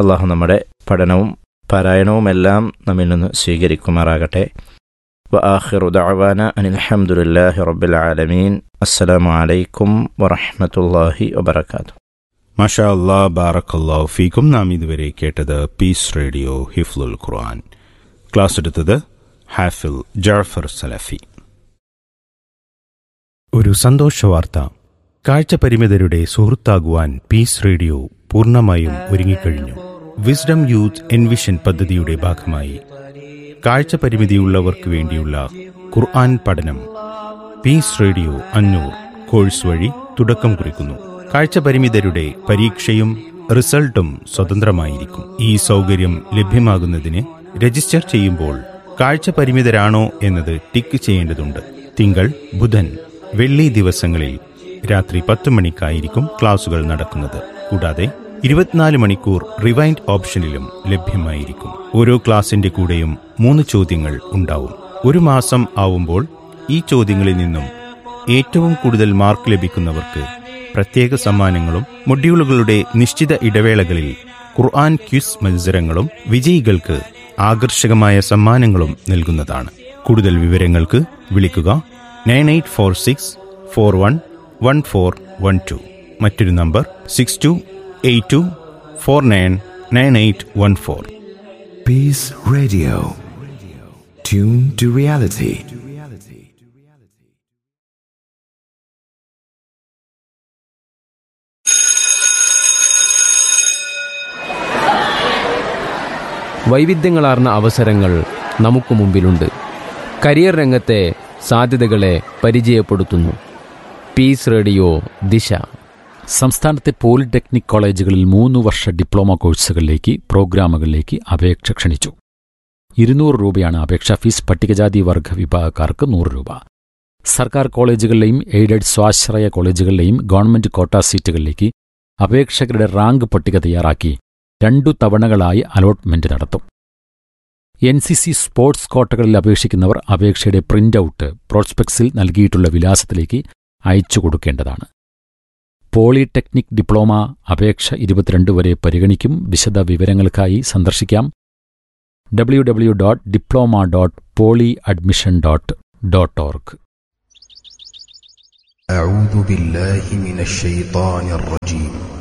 അള്ളാഹു നമ്മുടെ പഠനവും പാരായണവുമെല്ലാം നമ്മിൽ നിന്ന് സ്വീകരിക്കുമാറാകട്ടെ وآخر دعوانا أن الحمد لله رب العالمين السلام عليكم ورحمة الله وبركاته മഷാ അല്ലാ ബാറക്കല്ലാ ഫീക്കും നാം ഇതുവരെ കേട്ടത് പീസ് റേഡിയോ ഹിഫ്ലുൽ ഖുർആൻ ക്ലാസ് എടുത്തത് ഹാഫിൽ ജാഫർ സലഫി ഒരു സന്തോഷ വാർത്ത കാഴ്ചപരിമിതരുടെ സുഹൃത്താകുവാൻ പീസ് റേഡിയോ പൂർണ്ണമായും ഒരുങ്ങിക്കഴിഞ്ഞു വിസ്ഡം യൂത്ത് എൻവിഷൻ പദ്ധതിയുടെ ഭാഗമായി കാഴ്ചപരിമിതിയുള്ളവർക്ക് വേണ്ടിയുള്ള ഖുർആൻ പഠനം പീസ് റേഡിയോ അഞ്ഞൂർ കോഴ്സ് വഴി തുടക്കം കുറിക്കുന്നു കാഴ്ചപരിമിതരുടെ പരീക്ഷയും റിസൾട്ടും സ്വതന്ത്രമായിരിക്കും ഈ സൗകര്യം ലഭ്യമാകുന്നതിന് രജിസ്റ്റർ ചെയ്യുമ്പോൾ കാഴ്ചപരിമിതരാണോ എന്നത് ടിക്ക് ചെയ്യേണ്ടതുണ്ട് തിങ്കൾ ബുധൻ വെള്ളി ദിവസങ്ങളിൽ രാത്രി പത്ത് മണിക്കായിരിക്കും ക്ലാസുകൾ നടക്കുന്നത് കൂടാതെ ഇരുപത്തിനാല് മണിക്കൂർ റിവൈൻഡ് ഓപ്ഷനിലും ലഭ്യമായിരിക്കും ഓരോ ക്ലാസിന്റെ കൂടെയും മൂന്ന് ചോദ്യങ്ങൾ ഉണ്ടാവും ഒരു മാസം ആവുമ്പോൾ ഈ ചോദ്യങ്ങളിൽ നിന്നും ഏറ്റവും കൂടുതൽ മാർക്ക് ലഭിക്കുന്നവർക്ക് പ്രത്യേക സമ്മാനങ്ങളും മൊഡ്യൂളുകളുടെ നിശ്ചിത ഇടവേളകളിൽ ഖുർആൻ ക്വിസ് മത്സരങ്ങളും വിജയികൾക്ക് ആകർഷകമായ സമ്മാനങ്ങളും നൽകുന്നതാണ് കൂടുതൽ വിവരങ്ങൾക്ക് വിളിക്കുക nine eight four six four one one four one two മറ്റൊരു number six two eight two four nine nine eight one four Peace Radio. Tune to reality. വൈവിധ്യങ്ങളാർന്ന അവസരങ്ങൾ നമുക്ക് മുമ്പിലുണ്ട് കരിയർ രംഗത്തെ സാധ്യതകളെ പരിചയപ്പെടുത്തുന്നു പീസ് റേഡിയോ ദിശ സംസ്ഥാനത്തെ പോളിടെക്നിക് കോളേജുകളിൽ മൂന്ന് വർഷ ഡിപ്ലോമ കോഴ്സുകളിലേക്ക് പ്രോഗ്രാമുകളിലേക്ക് അപേക്ഷ ക്ഷണിച്ചു ഇരുന്നൂറ് രൂപയാണ് അപേക്ഷാ ഫീസ് പട്ടികജാതി വർഗ വിഭാഗക്കാർക്ക് നൂറ് രൂപ സർക്കാർ കോളേജുകളിലെയും എയ്ഡഡ് സ്വാശ്രയ കോളേജുകളിലെയും ഗവൺമെന്റ് കോട്ട സീറ്റുകളിലേക്ക് അപേക്ഷകരുടെ റാങ്ക് പട്ടിക തയ്യാറാക്കി രണ്ടു തവണകളായി അലോട്ട്മെന്റ് നടത്തും എൻ സി സി സ്പോർട്സ് കോട്ടകളിൽ അപേക്ഷിക്കുന്നവർ അപേക്ഷയുടെ പ്രിന്റ് ഔട്ട് പ്രോസ്പെക്സിൽ നൽകിയിട്ടുള്ള വിലാസത്തിലേക്ക് അയച്ചു കൊടുക്കേണ്ടതാണ് പോളിടെക്നിക് ഡിപ്ലോമ അപേക്ഷ ഇരുപത്തിരണ്ട് വരെ പരിഗണിക്കും വിശദ വിവരങ്ങൾക്കായി സന്ദർശിക്കാം W W dot diploma dot poly admission dot dot org أعوذ بالله من الشيطان الرجيم